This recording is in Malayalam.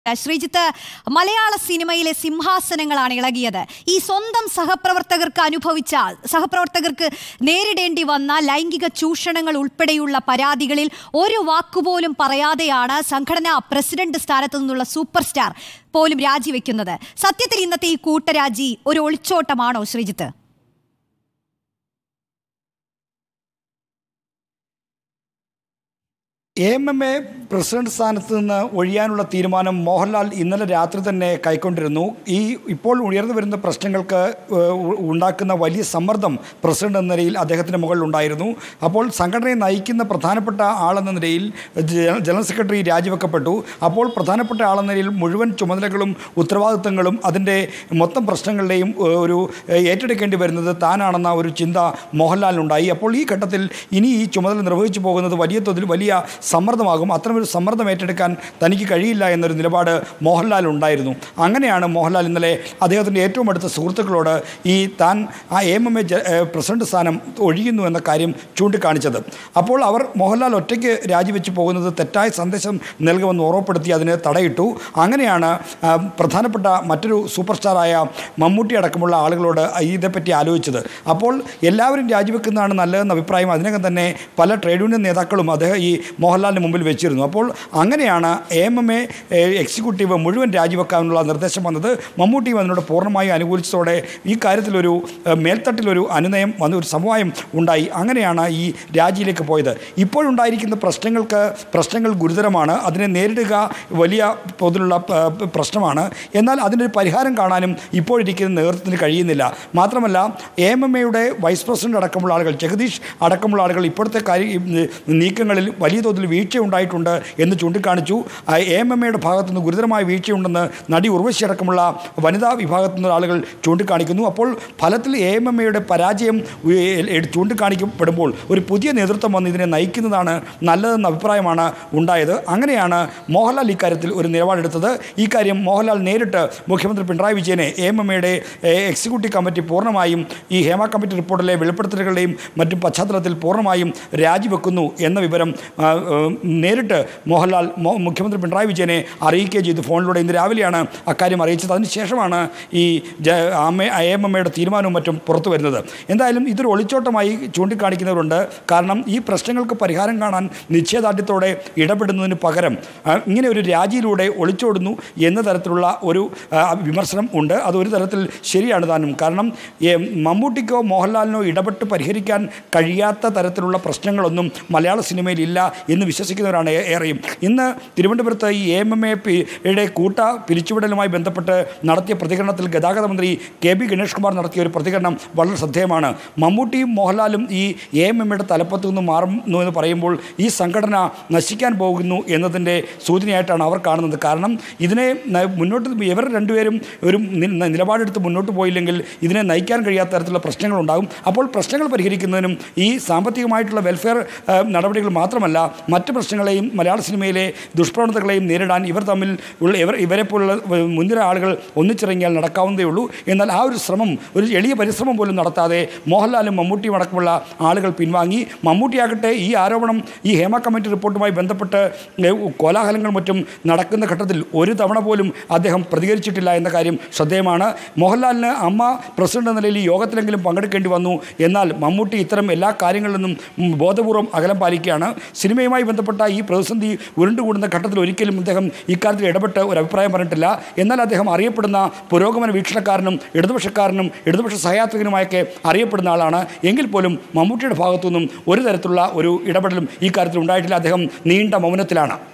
ശ്രീജിത്ത് മലയാള സിനിമയിലെ സിംഹാസനങ്ങളാണ് ഇളകിയത് ഈ സ്വന്തം സഹപ്രവർത്തകർക്ക് അനുഭവിച്ച സഹപ്രവർത്തകർക്ക് നേരിടേണ്ടി വന്ന ലൈംഗിക ചൂഷണങ്ങൾ ഉൾപ്പെടെയുള്ള പരാതികളിൽ ഒരു വാക്കുപോലും പറയാതെയാണ് സംഘടനാ പ്രസിഡന്റ് സ്ഥാനത്തു നിന്നുള്ള സൂപ്പർ സ്റ്റാർ പോലും രാജിവെക്കുന്നത് സത്യത്തിൽ ഇന്നത്തെ ഈ കൂട്ടരാജി ഒരു ഒളിച്ചോട്ടമാണോ Sreejith A M M A president സ്ഥാനത്ത് നിന്ന് ഒഴിയാനുള്ള തീരുമാനം മോഹൻലാൽ ഇന്നലെ രാത്രി തന്നെ കൈക്കൊണ്ടിരുന്നു ഈ ഇപ്പോൾ ഉയർന്നു വരുന്ന പ്രശ്നങ്ങൾക്ക് ഏഹ്, ഉ- ഉണ്ടാക്കുന്ന വലിയ സമ്മർദ്ദം പ്രസിഡന്റ് എന്ന നിലയിൽ അദ്ദേഹത്തിന് മുകളിൽ ഉണ്ടായിരുന്നു അപ്പോൾ സംഘടനയെ നയിക്കുന്ന പ്രധാനപ്പെട്ട ആളെന്ന നിലയിൽ ജ- ജനറൽ സെക്രട്ടറി രാജിവെക്കപ്പെട്ടു അപ്പോൾ പ്രധാനപ്പെട്ട ആളെന്ന നിലയിൽ മുഴുവൻ ചുമതലകളും ഉത്തരവാദിത്തങ്ങളും അതിൻ്റെ മൊത്തം പ്രശ്നങ്ങളുടെയും ഏഹ്, ഒരു ഏഹ്, ഏറ്റെടുക്കേണ്ടി വരുന്നത് താനാണെന്ന ഒരു ചിന്ത മോഹൻലാലിനുണ്ടായി അപ്പോൾ ഈ ഘട്ടത്തിൽ ഇനി ഈ ചുമതല നിർവഹിച്ചു പോകുന്നത് വലിയ തോതിൽ വലിയ സമ്മർദ്ദമാകും അത്തരമൊരു സമ്മർദ്ദം ഏറ്റെടുക്കാൻ തനിക്ക് കഴിയില്ല എന്നൊരു നിലപാട് മോഹൻലാൽ ഉണ്ടായിരുന്നു അങ്ങനെയാണ് മോഹൻലാൽ ഇന്നലെ അദ്ദേഹത്തിൻ്റെ ഏറ്റവും അടുത്ത സുഹൃത്തുക്കളോട് ഈ താൻ ആ എം എം എ പ്രസിഡന്റ് സ്ഥാനം ഒഴിയുന്നു എന്ന കാര്യം ചൂണ്ടിക്കാണിച്ചത് അപ്പോൾ അവർ മോഹൻലാൽ ഒറ്റയ്ക്ക് രാജിവെച്ച് പോകുന്നത് തെറ്റായ സന്ദേശം നൽകുമെന്ന് ഓർമ്മപ്പെടുത്തി അതിന് തടയിട്ടു അങ്ങനെയാണ് ആ, പ്രധാനപ്പെട്ട മറ്റൊരു സൂപ്പർ സ്റ്റാറായ മമ്മൂട്ടി അടക്കമുള്ള ആളുകളോട് ഇതേപ്പറ്റി ആലോചിച്ചത് അപ്പോൾ എല്ലാവരും രാജിവെക്കുന്നതാണ് നല്ലതെന്ന അഭിപ്രായം അതിനകം തന്നെ പല ട്രേഡ് യൂണിയൻ നേതാക്കളും അദ്ദേഹം ഈ മോഹൻലാലിന് മുമ്പിൽ വെച്ചിരുന്നു അപ്പോൾ അങ്ങനെയാണ് A M M A executive മുഴുവൻ രാജിവെക്കാനുള്ള നിർദ്ദേശം വന്നത് മമ്മൂട്ടിയും അതിനോട് പൂർണ്ണമായും അനുകൂലിച്ചതോടെ ഈ കാര്യത്തിലൊരു ഏഹ്, മേൽത്തട്ടിലൊരു അനുനയം വന്ന ഒരു സമവായം ഉണ്ടായി അങ്ങനെയാണ് ഈ രാജിയിലേക്ക് പോയത് ഇപ്പോഴുണ്ടായിരിക്കുന്ന പ്രശ്നങ്ങൾക്ക് പ്രശ്നങ്ങൾ ഗുരുതരമാണ് അതിനെ നേരിടുക വലിയ തോതിലുള്ള പ- പ്രശ്നമാണ് എന്നാൽ അതിനൊരു പരിഹാരം കാണാനും ഇപ്പോഴിരിക്കുന്ന നേതൃത്വത്തിന് കഴിയുന്നില്ല മാത്രമല്ല എ എം എം എയുടെ വൈസ് പ്രസിഡന്റ് അടക്കമുള്ള ആളുകൾ ജഗദീഷ് അടക്കമുള്ള ആളുകൾ ഇപ്പോഴത്തെ കാര്യ ഈ നീക്കങ്ങളിൽ വലിയ തോതിൽ വീഴ്ച ഉണ്ടായിട്ടുണ്ട് എന്ന് ചൂണ്ടിക്കാണിച്ചു എ എം എം എയുടെ ഭാഗത്തു നിന്ന് ഗുരുതരമായ വീഴ്ചയുണ്ടെന്ന് നടി ഉർവശി അടക്കമുള്ള വനിതാ വിഭാഗത്തു നിന്ന് ആളുകൾ ചൂണ്ടിക്കാണിക്കുന്നു അപ്പോൾ ഫലത്തിൽ എ എം എം എയുടെ പരാജയം ഉ- എ- ചൂണ്ടിക്കാണിക്കപ്പെടുമ്പോൾ ഒരു പുതിയ നേതൃത്വം വന്ന് ഇതിനെ നയിക്കുന്നതാണ് നല്ലതെന്ന അഭിപ്രായമാണ് ഉണ്ടായത് അങ്ങനെയാണ് മോഹൻലാൽ ഇക്കാര്യത്തിൽ ഒരു നിലപാടെടുത്തത് ഈ കാര്യം മോഹൻലാൽ നേരിട്ട് മുഖ്യമന്ത്രി പിണറായി വിജയനെ എ എം എം എയുടെ എക്സിക്യൂട്ടീവ് കമ്മിറ്റി പൂർണ്ണമായും ഈ ഹേമ കമ്മിറ്റി റിപ്പോർട്ടിലെ വെളിപ്പെടുത്തലുകളുടെയും മറ്റും പശ്ചാത്തലത്തിൽ പൂർണ്ണമായും രാജിവെക്കുന്നു എന്ന വിവരം ആ, ആ, നേരിട്ട് മോഹൻലാൽ മോ- മുഖ്യമന്ത്രി പിണറായി വിജയനെ അറിയിക്കുകയും ചെയ്തു ഫോണിലൂടെ ഇന്ന് രാവിലെയാണ് അക്കാര്യം അറിയിച്ചത് അതിനുശേഷമാണ് ഈ ജ അമ്മ എ എം എമ്മയുടെ തീരുമാനവും മറ്റും പുറത്തു വരുന്നത് എന്തായാലും ഇതൊരു ഒളിച്ചോട്ടമായി ചൂണ്ടിക്കാണിക്കുന്നവരുണ്ട് കാരണം ഈ പ്രശ്നങ്ങൾക്ക് പരിഹാരം കാണാൻ നിശ്ചയദാർഢ്യത്തോടെ ഇടപെടുന്നതിന് പകരം ആ, ഇങ്ങനെ ഒരു രാജിയിലൂടെ ഒളിച്ചോടുന്നു എന്ന തരത്തിലുള്ള ഒരു ആ, വിമർശനം ഉണ്ട് അത് ഒരു തരത്തിൽ ശരിയാണ് താനും കാരണം ഏ, മമ്മൂട്ടിക്കോ മോഹൻലാലിനോ ഇടപെട്ട് പരിഹരിക്കാൻ കഴിയാത്ത തരത്തിലുള്ള പ്രശ്നങ്ങളൊന്നും മലയാള സിനിമയിൽ ഇല്ല എന്ന് വിശ്വസിക്കുന്നവരാണ് ഏ- ഏറെയും ഇന്ന് തിരുവനന്തപുരത്ത് ഈ എം എം എയുടെ കൂട്ട പിരിച്ചുവിടലുമായി ബന്ധപ്പെട്ട് നടത്തിയ പ്രതികരണത്തിൽ ഗതാഗത മന്ത്രി കെ ബി ഗണേഷ് കുമാർ നടത്തിയ ഒരു പ്രതികരണം വളരെ ശ്രദ്ധേയമാണ് മമ്മൂട്ടിയും മോഹൻലാലും ഈ എ എം എമ്മയുടെ തലപ്പത്തു നിന്ന് മാറുന്നു എന്ന് പറയുമ്പോൾ ഈ സംഘടന നശിക്കാൻ പോകുന്നു എന്നതിൻ്റെ സൂചനയായിട്ടാണ് അവർ കാണുന്നത് കാരണം ഇതിനെ ന- മുന്നോട്ട് ഇവർ രണ്ടുപേരും ഒരു നി- ന- നിലപാടെടുത്ത് മുന്നോട്ട് പോയില്ലെങ്കിൽ ഇതിനെ നയിക്കാൻ കഴിയാത്ത തരത്തിലുള്ള പ്രശ്നങ്ങളുണ്ടാകും അപ്പോൾ പ്രശ്നങ്ങൾ പരിഹരിക്കുന്നതിനും ഈ സാമ്പത്തികമായിട്ടുള്ള വെൽഫെയർ ആ, നടപടികൾ മാത്രമല്ല മറ്റ് പ്രശ്നങ്ങളെയും മലയാള സിനിമയിലെ ദുഷ്പ്രവണതകളെയും നേരിടാൻ ഇവർ തമ്മിൽ ഉള്ള ഇവർ ഇവരെ പോലുള്ള മുൻനിര ആളുകൾ ഒന്നിച്ചിറങ്ങിയാൽ നടക്കാവുന്നതേ ഉള്ളൂ എന്നാൽ ആ ഒരു ശ്രമം ഒരു എളിയ പരിശ്രമം പോലും നടത്താതെ മോഹൻലാലും മമ്മൂട്ടിയും അടക്കമുള്ള ആളുകൾ പിൻവാങ്ങി മമ്മൂട്ടിയാകട്ടെ ഈ ആരോപണം ഈ ഹേമ കമ്മിറ്റി റിപ്പോർട്ടുമായി ബന്ധപ്പെട്ട് ഏ, കോലാഹലങ്ങൾ മറ്റും നടക്കുന്ന ഘട്ടത്തിൽ ഒരു തവണ പോലും അദ്ദേഹം പ്രതികരിച്ചിട്ടില്ല എന്ന കാര്യം ശ്രദ്ധേയമാണ് മോഹൻലാലിന് അമ്മ പ്രസിഡന്റ് എന്ന നിലയിൽ ഈ യോഗത്തിലെങ്കിലും പങ്കെടുക്കേണ്ടി വന്നു എന്നാൽ മമ്മൂട്ടി ഇത്തരം എല്ലാ കാര്യങ്ങളിൽ നിന്നും ഉം, ബോധപൂർവം അകലം പാലിക്കുകയാണ് സിനിമയുമായി ബന്ധപ്പെട്ട ഈ പ്രതിസന്ധി ഉരുണ്ടുകൂടുന്ന ഘട്ടത്തിൽ ഒരിക്കലും അദ്ദേഹം ഇക്കാര്യത്തിൽ ഇടപെട്ട് ഒരു അഭിപ്രായം പറഞ്ഞിട്ടില്ല എന്നാൽ അദ്ദേഹം അറിയപ്പെടുന്ന പുരോഗമന വീക്ഷണക്കാരനും ഇടതുപക്ഷക്കാരനും ഇടതുപക്ഷ സഹയാത്രികനുമായൊക്കെ അറിയപ്പെടുന്ന ആളാണ് എങ്കിൽ പോലും മമ്മൂട്ടിയുടെ ഭാഗത്തുനിന്നും ഒരു തരത്തിലുള്ള ഒരു ഇടപെടലും ഈ കാര്യത്തിൽ ഉണ്ടായിട്ടില്ല അദ്ദേഹം നീണ്ട മൗനത്തിലാണ്